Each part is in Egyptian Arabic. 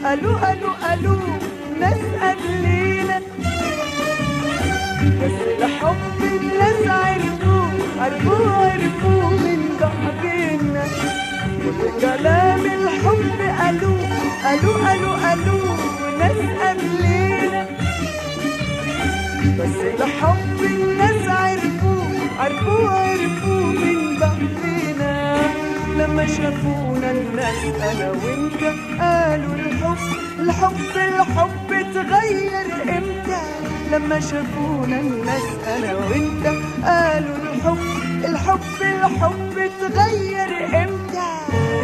قالوا قالوا قالوا ناس قبلينا بس الحب الناس عرفوه عرفوه عرفوه من بعضنا كل كلام الحب قالوا قالوا قالوا قالوا ناس قبلينا بس الحب الناس عرفوه عرفوه عرفوه من بعضنا لما شافونا الناس انا وانت قالوا الحب الحب الحب اتغير امتى لما شافونا الناس انا وانت قالوا الحب الحب الحب اتغير امتى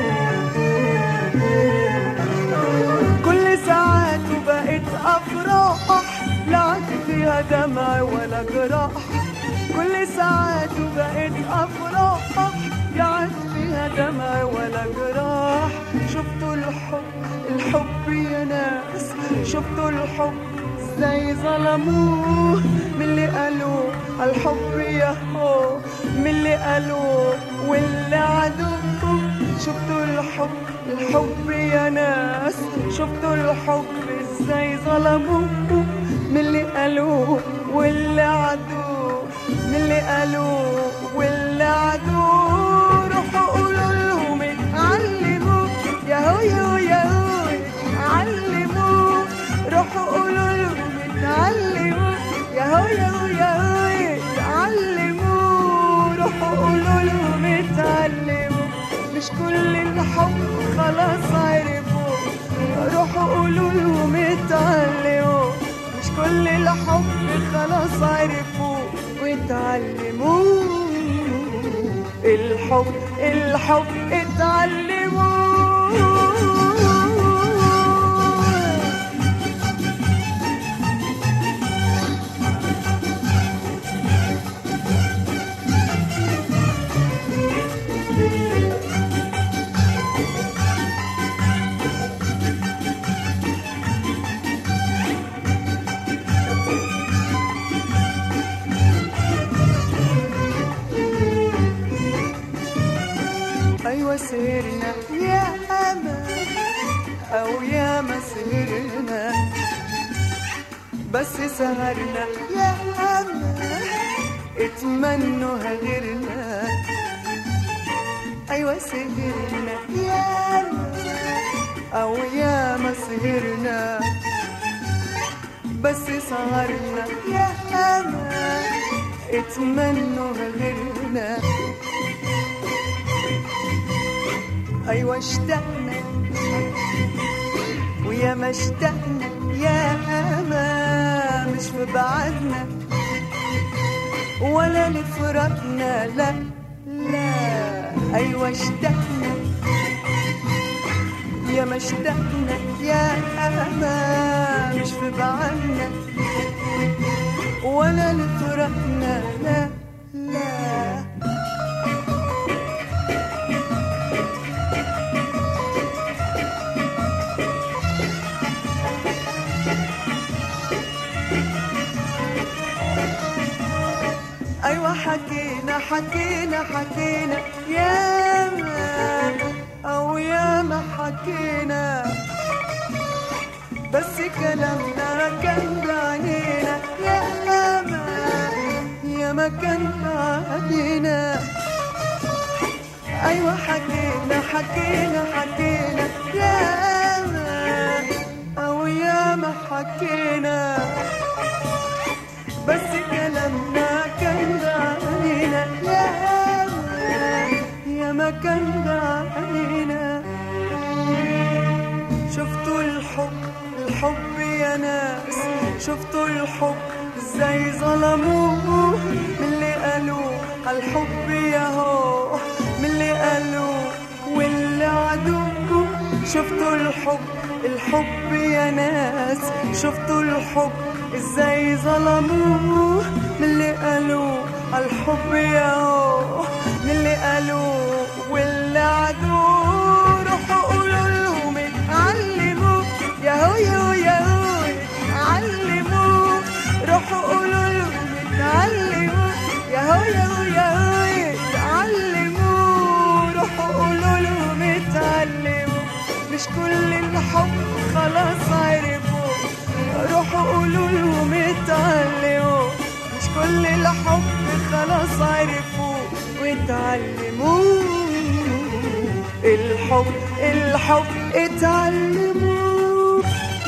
كل ساعات وبقت افراح لا عاد فيها دمع ولا جراح كل ساعات وبقت افراح لا عاد فيها دمع ولا جراح شفتوا الحب الحب يا ناس شفتوا الحب ازاي ظلموه من اللي قالوا الحب يا هو من اللي قالوا واللي عدوه شفتوا الحب الحب يا ناس شفتوا الحب ازاي ظلموه من اللي قالوه واللي عدوه من اللي قالوه واللي عدوه روحوا قولوا لهم اتعلموا يا هو يا هو يا هو اتعلموا روحوا قولوا لهم اتعلموا يا هو يا هو يا هو اتعلموا روحوا قولوا لهم اتعلموا مش كل الحب خلاص عرفوا روحوا قولوا لهم اتعلموا مش كل الحب خلاص عرفوا واتعلموا الحب الحب اتعلموا أيوة سهرنا يا أما أو يا ما سهرنا بس سهرنا يا أما اتمنوا غيرنا أيوة سهرنا يا أما أو يا ما سهرنا بس سهرنا يا أما اتمنوا غيرنا أيوة اشتقنا ويا ما اشتقنا يا أما مش في بعدنا ولا لفراقنا لا لا أيوة اشتقنا يا ما اشتقنا يا أما مش في بعدنا ولا لفراقنا لا لا أيوة حكينا حكينا حكينا يا ما أو يا ما حكينا بس كلامنا كان بعينينا يا ما يا ما كان بعينينا أيوة حكينا حكينا حكينا يا ما أو يا ما حكينا بس كلامنا كان علينا يا ما يا ما كان علينا شفتوا الحب الحب يا ناس شفتوا الحب ازاي ظلموه من اللي قالوا الحب يا هو من اللي قالوا واللي عدوه شفتوا الحب الحب يا ناس شفتوا الحب ازاي ظلموه من اللي قالوا الحب يا هو من اللي قالوا واللي عدوه روحوا قولوا لهم اتعلموا يا هو يا هو يا هو اتعلموا روحوا قولوا لهم اتعلموا يا هو يا هو يا هو اتعلموا روحوا قولوا لهم اتعلموا مش كل الحب الحب خلاص عرفوا روحوا قولوا لهم اتعلموا مش كل الحب خلاص عرفوا واتعلموا الحب الحب اتعلموا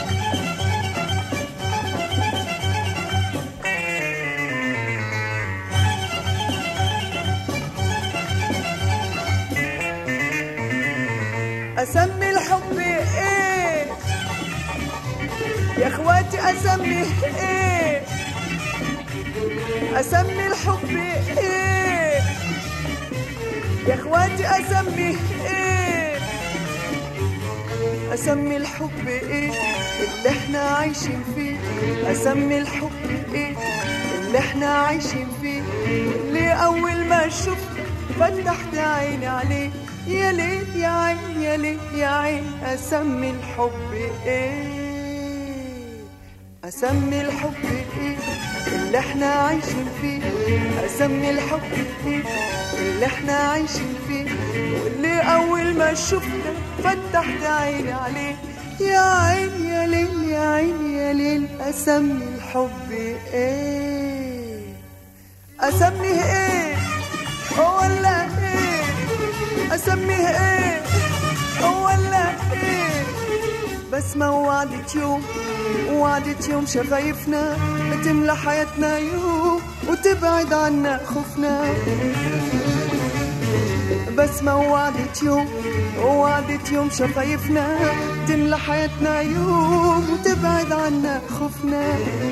اسمي الحب ايه يا اخواتي اسميه ايه اسمي الحب ايه يا اخواتي اسميه ايه اسمي الحب ايه اللي احنا عايشين فيه اسمي الحب ايه اللي احنا عايشين فيه اللي اول ما شفته فتحت عيني عليه يا ليل يا عين يا ليل يا عين اسمي الحب ايه اسمي الحب ايه اللي احنا عايشين فيه اسمي الحب ايه اللي احنا عايشين فيه واللي اول ما شفته فتحت عيني عليه يا عين يا ليل يا عين يا ليل اسمي الحب ايه اسميه ايه ولا ايه اسميه ايه ولا ايه بسمة وعدت يوم وعدت يوم شفايفنا بتملى حياتنا يوم وتبعد عنا خوفنا بسمة وعدت يوم وعدت يوم شفايفنا تملى حياتنا يوم وتبعد عنا خوفنا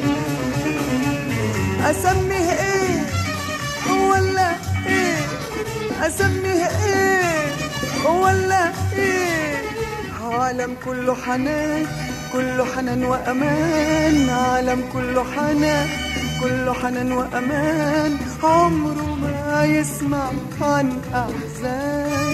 أسميه إيه ولا إيه أسميه إيه ولا إيه عالم كله حنان كله حنان وأمان عالم كله حنان كله حنان وأمان عمره ما يسمع عن أحزان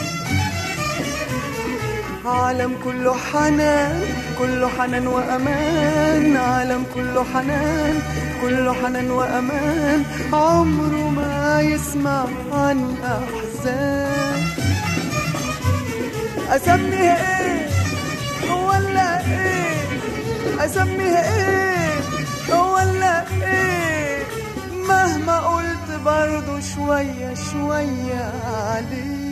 عالم كله حنان كله حنان وأمان عالم كله حنان كله حنان وأمان عمره ما يسمع عن أحزان أسميه إيه ولا إيه أسميه إيه ولا إيه مهما قلت برضو شوية شوية عليه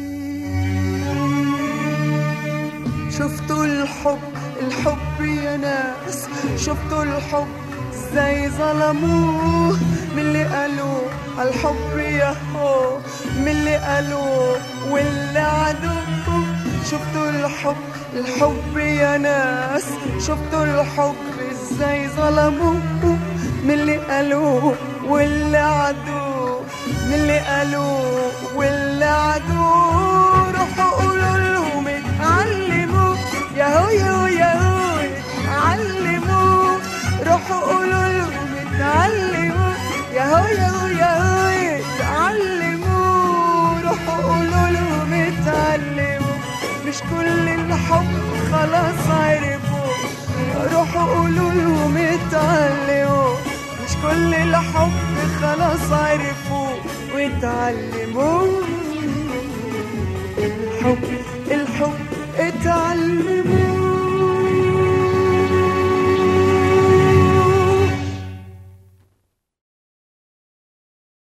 شفتوا الحب الحب يا ناس شفتوا الحب ازاي ظلموه من اللي قالوا الحب يا هو من اللي قالوا واللي عدوه شفتوا الحب الحب يا ناس شفتوا الحب ازاي ظلموه من اللي قالوا واللي عدوه من اللي قالوا واللي عدوه روحوا قولوا لهم اتعلموا ياهو ياهو ياهو اتعلموا روحوا قولوا لهم اتعلموا ياهو ياهو ياهو اتعلموا روحوا قولوا لهم اتعلموا مش كل الحب خلاص عرفوا روحوا قولوا لهم اتعلموا مش كل الحب خلاص عرفوا واتعلموا الحب